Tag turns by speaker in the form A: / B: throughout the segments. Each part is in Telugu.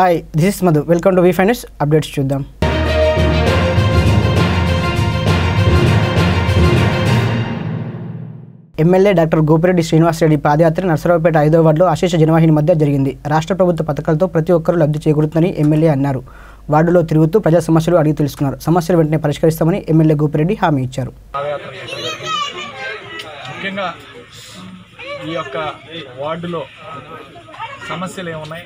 A: Hi this is Madhu welcome to V finance updates చూద్దాం ఎమ్మెల్యే డాక్టర్ గోపిరెడ్డి శ్రీనివాసరెడ్డి పాదయాత్ర నర్సరావుపేట ఐదో వార్డులో అశేష జనవాహిని మధ్య జరిగింది రాష్ట్ర ప్రభుత్వ పథకాలతో ప్రతి ఒక్కరూ లబ్ధి చేకూరుతుందని ఎమ్మెల్యే అన్నారు వార్డులో తిరుగుతూ ప్రజా సమస్యలు అడిగి తెలుసుకున్నారు సమస్యలు వెంటనే పరిష్కరిస్తామని ఎమ్మెల్యే గోపిరెడ్డి హామీ ఇచ్చారు
B: పాదయాత్ర చేయడం జరిగింది ముఖ్యంగా ఈ యొక్క వార్డులో సమస్యలు ఏమున్నాయి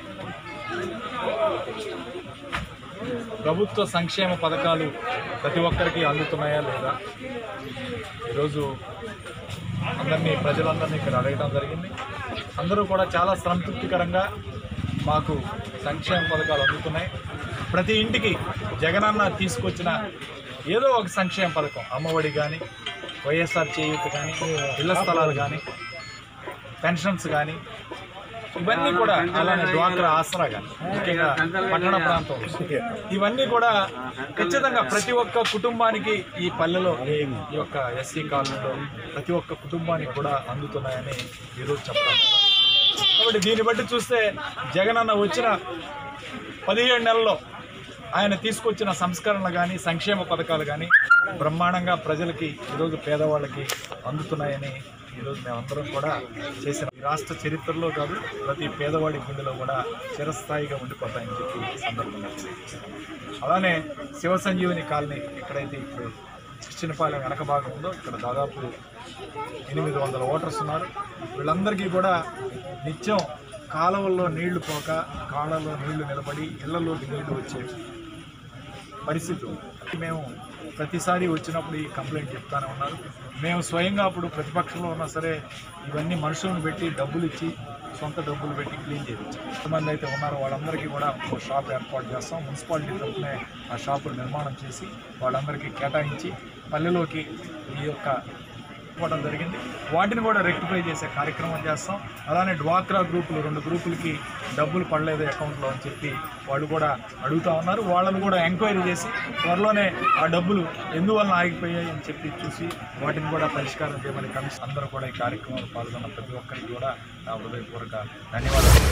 B: ప్రభుత్వ సంక్షేమ పథకాలు ప్రతి ఒక్కరికి అందుతున్నాయా లేదా ఈరోజు అందరినీ ప్రజలందరినీ ఇక్కడ అడగడం జరిగింది అందరూ కూడా చాలా సంతృప్తికరంగా మాకు సంక్షేమ పథకాలు అందుతున్నాయి ప్రతి ఇంటికి జగనన్న తీసుకొచ్చిన ఏదో ఒక సంక్షేమ పథకం అమ్మఒడి కానీ వైఎస్ఆర్ చేయూత కానీ ఇళ్ల స్థలాలు కానీ పెన్షన్స్ కానీ ఇవన్నీ కూడా అలానే డ్వాక్రా ఆసరా కానీ ముఖ్యంగా పట్టణ ప్రాంతంలో ఇవన్నీ కూడా ఖచ్చితంగా ప్రతి ఒక్క కుటుంబానికి ఈ పల్లెలో ఈ యొక్క ఎస్సీ కాలనీలో ప్రతి ఒక్క కుటుంబానికి కూడా అందుతున్నాయని ఈరోజు చెప్తాను కాబట్టి దీన్ని బట్టి చూస్తే జగనన్న వచ్చిన పదిహేడు నెలల్లో ఆయన తీసుకొచ్చిన సంస్కరణలు కానీ సంక్షేమ పథకాలు కానీ బ్రహ్మాండంగా ప్రజలకి ఈరోజు పేదవాళ్ళకి అందుతున్నాయని ఈరోజు మేమందరం కూడా చేసిన ఈ రాష్ట్ర చరిత్రలో కాదు ప్రతి పేదవాడి గుండెలో కూడా చిరస్థాయిగా ఉండిపోతాయని చెప్పి ఈ సందర్భంగా తెలియజేస్తున్నాం అలానే శివ సంజీవని కాలనీ ఎక్కడైతే ఇప్పుడు చిన్నపాలెం వెనక భాగం ఉందో ఇక్కడ దాదాపు ఎనిమిది వందల ఓటర్స్ ఉన్నారు వీళ్ళందరికీ కూడా నిత్యం కాలువల్లో నీళ్లు పోక కాళ్ళలో నీళ్లు నిలబడి ఇళ్లలోకి నీళ్లు వచ్చే పరిస్థితి ఉంది. మేము ప్రతిసారి వచ్చినప్పుడు ఈ కంప్లైంట్ చెప్తానే ఉన్నారు మేము స్వయంగా అప్పుడు ప్రతిపక్షంలో ఉన్నా సరే ఇవన్నీ మనుషులను పెట్టి డబ్బులు ఇచ్చి సొంత డబ్బులు పెట్టి క్లీన్ చేయించాం ఎంతమంది అయితే ఉన్నారో వాళ్ళందరికీ కూడా ఒక షాప్ ఏర్పాటు చేస్తాం మున్సిపాలిటీ తరఫునే ఆ షాపులు నిర్మాణం చేసి వాళ్ళందరికీ కేటాయించి పల్లెలోకి ఈ యొక్క ఇవ్వడం జరిగింది వాటిని కూడా రెక్టిఫై చేసే కార్యక్రమం చేస్తాం అలానే డ్వాక్రా గ్రూపులు రెండు గ్రూపులకి డబ్బులు పడలేదు అకౌంట్లో అని చెప్పి వాళ్ళు కూడా అడుగుతా ఉన్నారు వాళ్ళని కూడా ఎంక్వైరీ చేసి త్వరలోనే ఆ డబ్బులు ఎందువలన ఆగిపోయాయి అని చెప్పి చూసి వాటిని కూడా పరిష్కారం చేయమని కమిషన్ అందరూ కూడా ఈ కార్యక్రమంలో పాల్గొన్న ప్రతి ఒక్కరికి కూడా నా హృదయపూర్వక ధన్యవాదాలు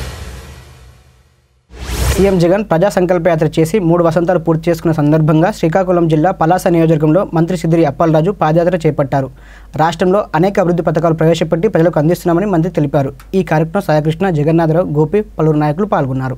A: సీఎం జగన్ ప్రజా సంకల్ప యాత్ర చేసి మూడు వసంతాలు పూర్తి చేసుకున్న సందర్భంగా శ్రీకాకుళం జిల్లా పలాస నియోజకవర్గంలో మంత్రి సిద్దిరి అప్పలరాజు పాదయాత్ర చేపట్టారు రాష్ట్రంలో అనేక అభివృద్ధి పథకాలు ప్రవేశపెట్టి ప్రజలకు అందిస్తున్నామని మంత్రి తెలిపారు ఈ కార్యక్రమం సాయకృష్ణ జగన్నాథరావు గోపి పలువురు నాయకులు పాల్గొన్నారు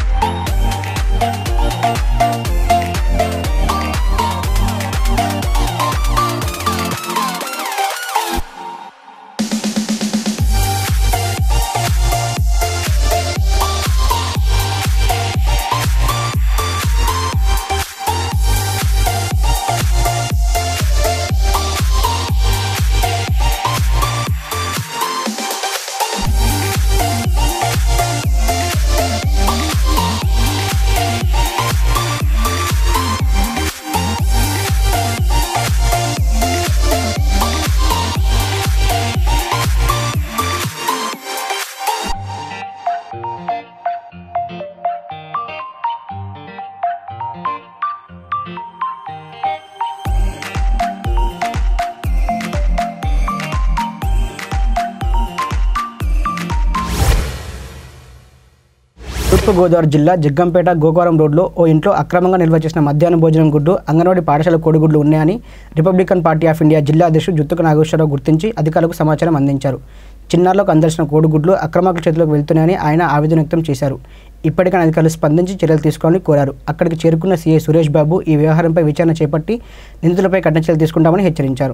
A: తూర్పుగోదావరి జిల్లా జగ్గంపేట గోకవరం రోడ్లో ఓ ఇంట్లో అక్రమంగా నిల్వ చేసిన మధ్యాహ్న భోజనం గుడ్డు అంగన్వాడీ పాఠశాల కోడిగుడ్లు ఉన్నాయని రిపబ్లికన్ పార్టీ ఆఫ్ ఇండియా జిల్లా అధ్యక్షుడు జుత్తుక నాగేశ్వరరావు గుర్తించి అధికారులకు సమాచారం అందించారు చిన్నారులకు అందాల్సిన కోడిగుడ్లు అక్రమాకుల చేతిలోకి వెళ్తున్నాయని ఆయన ఆవేదన వ్యక్తం చేశారు ఇప్పటికైనా అధికారులు స్పందించి చర్యలు తీసుకోవాలని కోరారు అక్కడికి చేరుకున్న సీఐ సురేష్ బాబు ఈ వ్యవహారంపై విచారణ చేపట్టి నిందితులపై కఠిన చర్యలు తీసుకుంటామని హెచ్చరించారు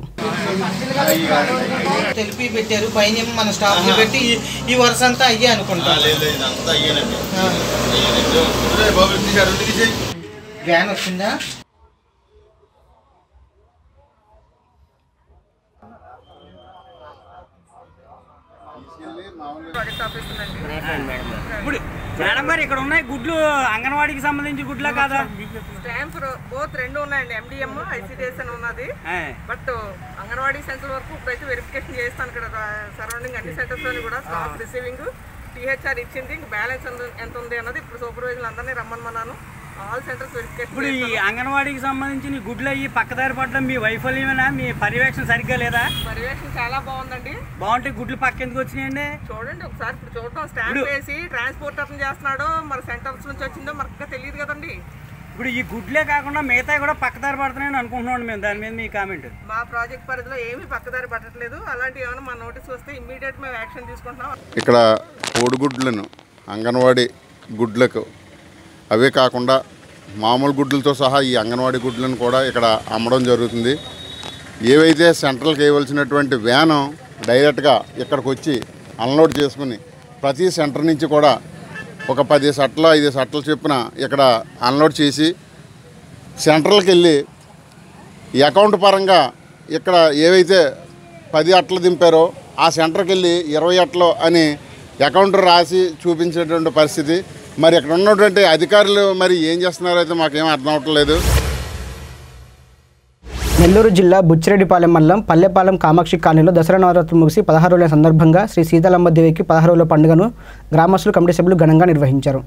C: తెలిపి పెట్టారు పైన ఏమో మన స్టాఫ్ ని పెట్టి ఈ- ఈ వరుస అంతా అయ్యే అనుకుంటా వ్యాన్ వచ్చిందా
D: ఇప్పుడు మేడం గారు ఇక్కడ ఉన్నాయి గుడ్లు అంగన్వాడీకి సంబంధించి గుడ్లా కాదా
E: స్టాంప్ బోత్ రెండు ఉన్నాయండి ఎండిఎం ఐసిడిఎస్ అని ఉన్నది
D: ఆ,
E: బట్ అంగన్వాడీ సెంటర్ వరకు ఇప్పుడైతే వెరిఫికేషన్ చేస్తాను ఇక్కడ సరౌండింగ్ అన్ని సెంటర్స్ లోని కూడా స్టాక్ రిసీవింగ్ టీహెచ్ఆర్ ఇచ్చింది ఇంక బ్యాలెన్స్ ఎంత ఎంత ఉంది అన్నది ఇప్పుడు సూపర్వైజర్ అందరినీ రమ్మన్నాను ఆల్ సెంటర్స్ వెరిఫికేషన్
D: ఇప్పుడు ఈ అంగన్వాడీకి సంబంధించిన ఈ గుడ్లు అయ్యి పక్కదారి పడడం మీ వైఫల్యమేనా మీ పర్యవేక్షణ సరిగ్గా లేదా
E: పర్యవేక్షణ చాలా బాగుందండి
D: బాగుంటే గుడ్లు పక్క ఎందుకు వచ్చినాయండి
E: చూడండి ఒకసారి ఇప్పుడు చూడటం స్టాంప్ వేసి ట్రాన్స్పోర్ట్ అతను చేస్తున్నాడో మరి సెంటర్స్ నుంచి వచ్చిందో మనకు తెలియదు కదండి
D: ఇప్పుడు ఈ గుడ్లే కాకుండా మిగతా కూడా పక్కదారి పడుతున్నాయని అనుకుంటున్నాం మేము దాని మీద మీ కామెంట్
E: మా ప్రాజెక్ట్ పరిధిలో ఏమీ పక్కదారి పట్టట్లేదు అలాంటి ఏమైనా మా నోటీస్ వస్తే ఇమ్మీడియట్ మేము యాక్షన్ తీసుకుంటున్నాం
F: ఇక్కడ కోడిగుడ్లను అంగన్వాడీ గుడ్లకు అవే కాకుండా మామూలు గుడ్లతో సహా ఈ అంగన్వాడీ గుడ్లను కూడా ఇక్కడ అమ్మడం జరుగుతుంది ఏవైతే సెంట్రల్కి వేయవలసినటువంటి వ్యాను డైరెక్ట్గా ఇక్కడికి వచ్చి అన్లోడ్ చేసుకుని ప్రతి సెంటర్ నుంచి కూడా ఒక పది సట్ల ఐదు సట్ల చొప్పున ఇక్కడ అన్లోడ్ చేసి సెంట్రల్కి వెళ్ళి ఈ అకౌంట్ పరంగా ఇక్కడ ఏవైతే పది అట్లు దింపారో ఆ సెంటర్కి వెళ్ళి ఇరవై అట్లు అని అకౌంట్ రాసి చూపించేటువంటి పరిస్థితి మరి ఇక్కడ ఉన్నటువంటి అధికారులు మరి ఏం చేస్తున్నారో అయితే మాకేం అర్థం అవ్వట్లేదు
A: నెల్లూరు జిల్లా బుచ్చిరెడ్డిపాలెం మండలం పల్లెపాలెం కామాక్షి కాలనీలో దసరా నవరాత్రులు ముగిసి పదహారు రోజుల సందర్భంగా శ్రీ సీతాలమ్మ దేవికి పదహారు రోజుల పండుగను గ్రామస్తులు కమిటీ సభ్యులు ఘనంగా నిర్వహించారు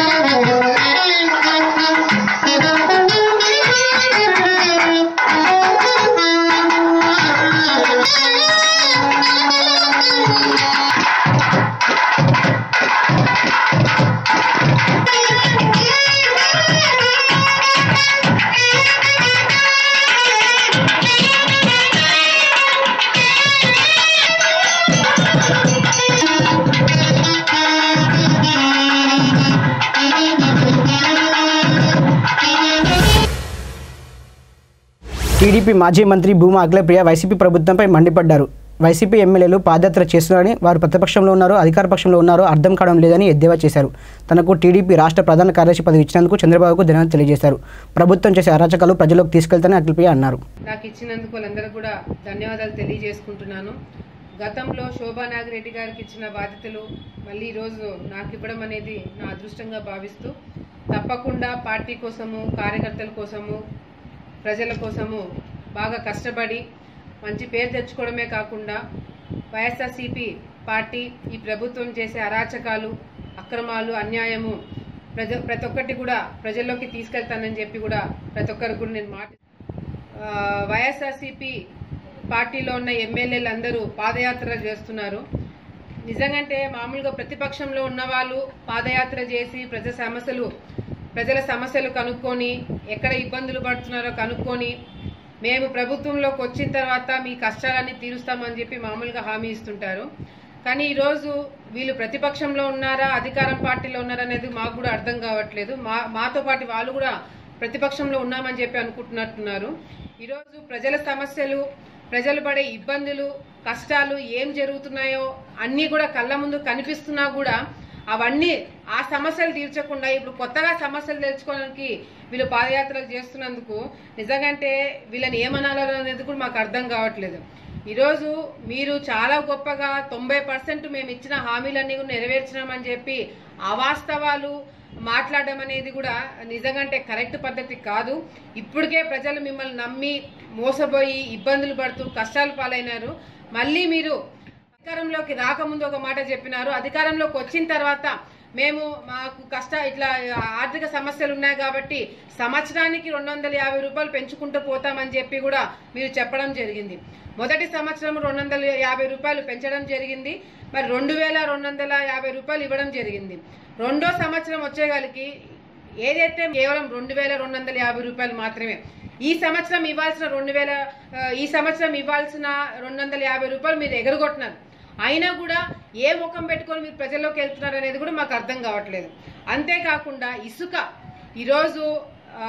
A: టీడీపీ మాజీ మంత్రి భూమా అఖిలప్రియ వైసీపీ ప్రభుత్వంపై మండిపడ్డారు వైసీపీ ఎమ్మెల్యేలు పాదయాత్ర చేస్తున్నారని వారు ప్రతిపక్షంలో ఉన్నారో అధికార పక్షంలో ఉన్నారో అర్థం కావడం లేదని ఎద్దేవా చేశారు తనకు టీడీపీ రాష్ట్ర ప్రధాన కార్యదర్శి పదవి ఇచ్చినందుకు చంద్రబాబుకు ధన్యవాదాలు తెలియజేశారు ప్రభుత్వం చేసే అరాచకాలు ప్రజలకు తీసుకెళ్తానని అఖిలప్రియ అన్నారు
G: నాకు ఇచ్చినందుకు వాళ్ళందరూ కూడా ధన్యవాదాలు తెలియజేసుకుంటున్నాను గతంలో శోభా నాగిరెడ్డి గారికి ఇచ్చిన బాధ్యతలు మళ్ళీ ఈరోజు నాకు ఇవ్వడం అనేది నా అదృష్టంగా భావిస్తూ తప్పకుండా పార్టీ కోసము కార్యకర్తల కోసము ప్రజల కోసము బాగా కష్టపడి మంచి పేరు తెచ్చుకోవడమే కాకుండా వైఎస్ఆర్సీపీ పార్టీ ఈ ప్రభుత్వం చేసే అరాచకాలు అక్రమాలు అన్యాయము ప్రజ ప్రతి ఒక్కటి కూడా ప్రజల్లోకి తీసుకెళ్తానని చెప్పి కూడా ప్రతి ఒక్కరికి కూడా నేను మాట ఆ, వైఎస్ఆర్సీపీ పార్టీలో ఉన్న ఎమ్మెల్యేలు అందరూ పాదయాత్ర చేస్తున్నారు నిజంగంటే మామూలుగా ప్రతిపక్షంలో ఉన్న వాళ్ళు పాదయాత్ర చేసి ప్రజల సమస్యలు ప్రజల సమస్యలు కనుక్కొని ఎక్కడ ఇబ్బందులు పడుతున్నారో కనుక్కొని మేము ప్రభుత్వంలోకి వచ్చిన తర్వాత మీ కష్టాలన్నీ తీరుస్తామని చెప్పి మామూలుగా హామీ ఇస్తుంటారు కానీ ఈరోజు వీళ్ళు ప్రతిపక్షంలో ఉన్నారా అధికారం పార్టీలో ఉన్నారా అనేది మాకు కూడా అర్థం కావట్లేదు మా మాతో పాటు వాళ్ళు కూడా ప్రతిపక్షంలో ఉన్నామని చెప్పి అనుకుంటున్నట్టున్నారు ఈరోజు ప్రజల సమస్యలు ప్రజలు పడే ఇబ్బందులు కష్టాలు ఏం జరుగుతున్నాయో అన్నీ కూడా కళ్ళ ముందు కనిపిస్తున్నా కూడా అవన్నీ ఆ సమస్యలు తీర్చకుండా ఇప్పుడు కొత్తగా సమస్యలు తెలుసుకోవడానికి వీళ్ళు పాదయాత్రలు చేస్తున్నందుకు నిజంగంటే వీళ్ళని ఏమనాలో అనేది కూడా మాకు అర్థం కావట్లేదు ఈరోజు మీరు చాలా గొప్పగా తొంభై పర్సెంట్ మేము ఇచ్చిన హామీలన్నీ కూడా నెరవేర్చినామని చెప్పి అవాస్తవాలు మాట్లాడడం అనేది కూడా నిజంగంటే కరెక్ట్ పద్ధతి కాదు ఇప్పటికే ప్రజలు మిమ్మల్ని నమ్మి మోసపోయి ఇబ్బందులు పడుతూ కష్టాలు పాలైనారు మళ్ళీ మీరు అధికారంలోకి రాకముందు ఒక మాట చెప్పినారు అధికారంలోకి వచ్చిన తర్వాత మేము మాకు కష్ట ఇట్లా ఆర్థిక సమస్యలు ఉన్నాయి కాబట్టి సంవత్సరానికి రెండు వందల యాభై రూపాయలు పెంచుకుంటూ పోతామని చెప్పి కూడా మీరు చెప్పడం జరిగింది మొదటి సంవత్సరం రెండు వందల యాభై రూపాయలు పెంచడం జరిగింది మరి రెండు వేల రెండు వందల యాభై రూపాయలు ఇవ్వడం జరిగింది రెండో సంవత్సరం వచ్చేగాలికి ఏదైతే కేవలం రెండు వేల రెండు వందల యాభై రూపాయలు మాత్రమే ఈ సంవత్సరం ఇవ్వాల్సిన రెండు వేల ఆ, ఈ సంవత్సరం ఇవ్వాల్సిన రెండు వందల యాభై రూపాయలు మీరు ఎగరగొట్టినారు అయినా కూడా ఏ ముఖం పెట్టుకొని మీరు ప్రజల్లోకి వెళ్తున్నారు అనేది కూడా మాకు అర్థం కావట్లేదు అంతేకాకుండా ఇసుక ఈరోజు ఆ,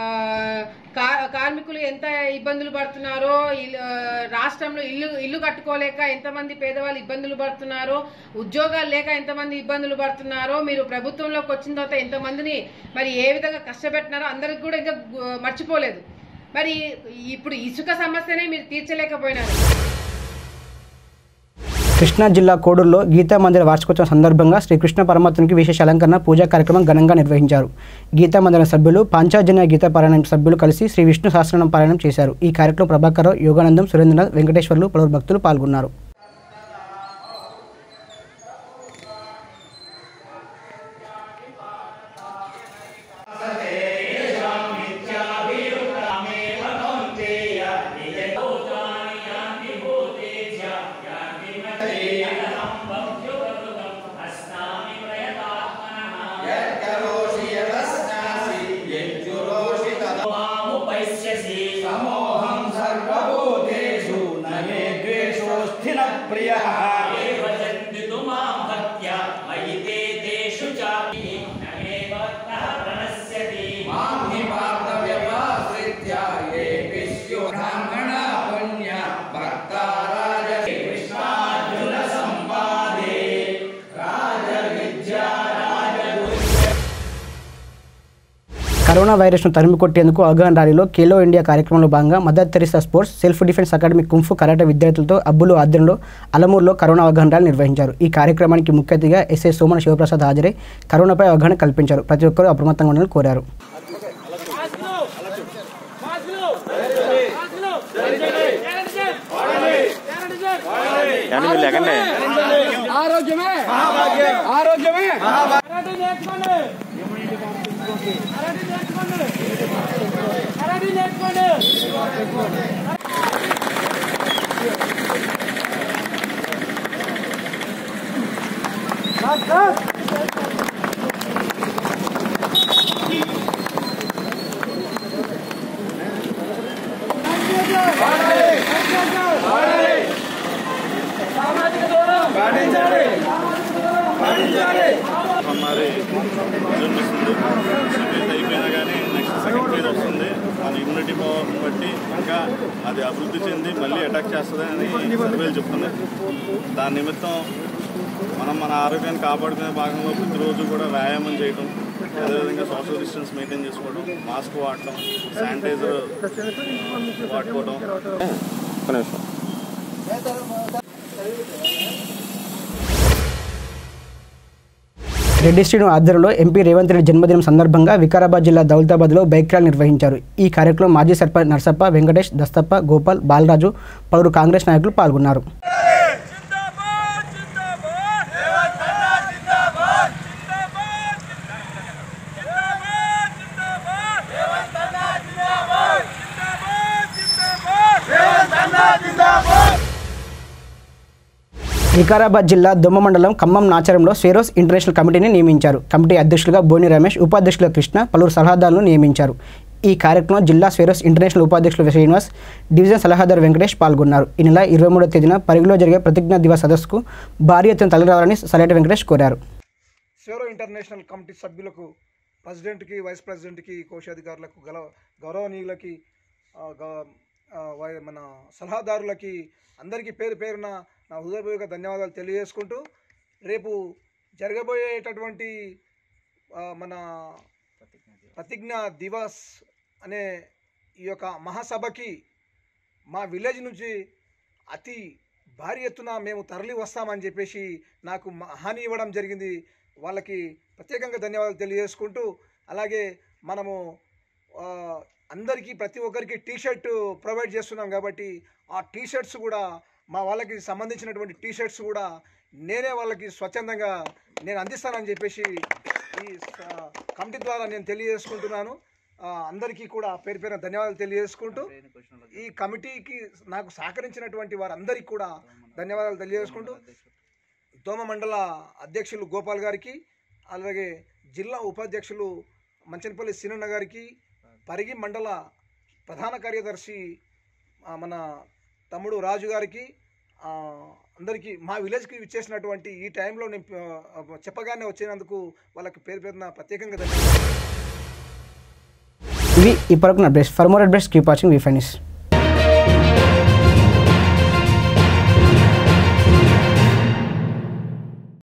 G: కా- కార్మికులు ఎంత ఇబ్బందులు పడుతున్నారో ఇల్- ఆ, రాష్ట్రంలో ఇల్లు ఇల్లు కట్టుకోలేక ఎంతమంది పేదవాళ్ళు ఇబ్బందులు పడుతున్నారో ఉద్యోగాలు లేక ఎంతమంది ఇబ్బందులు పడుతున్నారో మీరు ప్రభుత్వంలోకి వచ్చిన తర్వాత ఎంతమందిని మరి ఏ విధంగా కష్టపెట్టినారో అందరికి కూడా ఇంకా గు- మర్చిపోలేదు మరి ఇప్పుడు ఇసుక సమస్యనే మీరు తీర్చలేకపోయినారు
A: కృష్ణా జిల్లా కోడూరులో గీతా మందిర వార్షికోత్సవం సందర్భంగా శ్రీ కృష్ణ పరమాత్మకి విశేష అలంకరణ పూజా కార్యక్రమం ఘనంగా నిర్వహించారు గీతా మందిర సభ్యులు పాంచాజన్య గీతా పారాయణం సభ్యులు కలిసి శ్రీ విష్ణు సహస్రనామ పారాయణం చేశారు ఈ కార్యక్రమం ప్రభాకరరావు యోగానందం సురేంద్రనాథ్ వెంకటేశ్వర్లు పలువురు భక్తులు పాల్గొన్నారు
H: శ్రీ
A: కరోనా వైరస్ను తరిమి కొట్టేందుకు అవగాహన ర్యాలీలో ఖేలో ఇండియా కార్యక్రమంలో భాగంగా mother Teresa sports self defence academy kung fu karate విద్యార్థులతో అబ్బులు ఆధ్వర్యంలో అలమూరులో కరోనా అవగాహన ర్యాలీ నిర్వహించారు ఈ కార్యక్రమానికి ముఖ్య అతిథిగా ఎస్ఐ సోమన శివప్రసాద్ హాజరై కరోనాపై అవగాహన కల్పించారు ప్రతి ఒక్కరూ అప్రమత్తంగా ఉండాలని కోరారు
H: మరి జన్మిస్తుంది సెకండ్ అయిపోయినా కానీ నెక్స్ట్ సెకండ్ ఫేజ్ వస్తుంది మన ఇమ్యూనిటీ పవర్ని బట్టి ఇంకా అది అభివృద్ధి చెంది మళ్ళీ అటాక్ చేస్తుంది అని సర్వేలు చెప్తున్నాయి దాని నిమిత్తం మనం మన ఆరోగ్యాన్ని కాపాడుకునే భాగంలో ప్రతిరోజు కూడా వ్యాయామం చేయడం అదేవిధంగా సోషల్ డిస్టెన్స్ మెయింటైన్ చేసుకోవడం మాస్క్ వాడటం శానిటైజర్ వాడుకోవడం
A: రెడ్డి శ్రీను ఆధ్వర్యంలో ఎంపీ రేవంత్ రెడ్డి జన్మదినం సందర్భంగా వికారాబాద్ జిల్లా దౌలతాబాద్లో బైక్ ర్యాలీ నిర్వహించారు ఈ కార్యక్రమం మాజీ సర్పంచ్ నర్సప్ప వెంకటేష్ దస్తప్ప గోపాల్ బాలరాజు పలువురు కాంగ్రెస్ నాయకులు పాల్గొన్నారు వికారాబాద్ జిల్లా దుమ్మ మండలం ఖమ్మం నాచారంలో స్వేరోస్ ఇంటర్నేషనల్ కమిటీని నియమించారు కమిటీ అధ్యక్షులుగా బోని రమేష్ ఉపాధ్యక్షులుగా కృష్ణ పలువురు సలహాదారులను నియమించారు ఈ కార్యక్రమంలో జిల్లా స్వేరోస్ ఇంటర్నేషనల్ ఉపాధ్యక్షులు శ్రీనివాస్ డివిజన్ సలహాదారు వెంకటేష్ పాల్గొన్నారు ఈ నెల ఇరవై మూడో తేదీన పరిగిలో జరిగే ప్రతిజ్ఞా దివస్ సదస్సుకు భారీ ఎత్తున తరలిరావాలని సలహటి వెంకటేష్ కోరారు
I: సేరో ఇంటర్నేషనల్ కమిటీ సభ్యులకు ప్రెసిడెంట్కి వైస్ ప్రెసిడెంట్కి కోశాధికారులకు గల గౌరవనీయులకి ఆ, గ- ఆ, వై- మన సలహాదారులకి అందరికీ పేరు పేరున నా హృదయపూర్వక ధన్యవాదాలు తెలియజేసుకుంటూ రేపు జరగబోయేటటువంటి ఆ, మన ప్రతిజ్ఞా దివస్ అనే ఈ యొక్క మహాసభకి మా విలేజ్ నుంచి అతి భారీ ఎత్తున మేము తరలి వస్తామని చెప్పేసి నాకు మ- హామీ ఇవ్వడం జరిగింది వాళ్ళకి ప్రత్యేకంగా ధన్యవాదాలు తెలియజేసుకుంటూ అలాగే మనము ఆ, అందరికీ ప్రతి ఒక్కరికి టీ షర్ట్ ప్రొవైడ్ చేస్తున్నాం కాబట్టి ఆ టీ షర్ట్స్ కూడా మా వాళ్ళకి సంబంధించినటువంటి టీ షర్ట్స్ కూడా నేనే వాళ్ళకి స్వచ్ఛందంగా నేను అందిస్తానని చెప్పేసి ఈ స- కమిటీ ద్వారా నేను తెలియజేసుకుంటున్నాను ఆ, అందరికీ కూడా పేరు పేరున ధన్యవాదాలు తెలియజేసుకుంటూ ఈ కమిటీకి నాకు సహకరించినటువంటి వారందరికీ కూడా ధన్యవాదాలు తెలియజేసుకుంటూ దోమ మండల అధ్యక్షులు గోపాల్ గారికి అలాగే జిల్లా ఉపాధ్యక్షులు మంచనపల్లి సీనన్న గారికి పరిగి మండల ప్రధాన కార్యదర్శి ఆ, మన తమ్ముడు రాజు గారికి ఆ, అందరికీ మా విలేజ్కి ఇచ్చేసినటువంటి ఈ టైంలో నేను ఆ, చెప్పగానే వచ్చినందుకు వాళ్ళకి పేరు పేరున ప్రత్యేకంగా ధన్యవాదాలు
A: ఇవి ఇప్పటివరకు నా best for more address keep watching V ఫైనిస్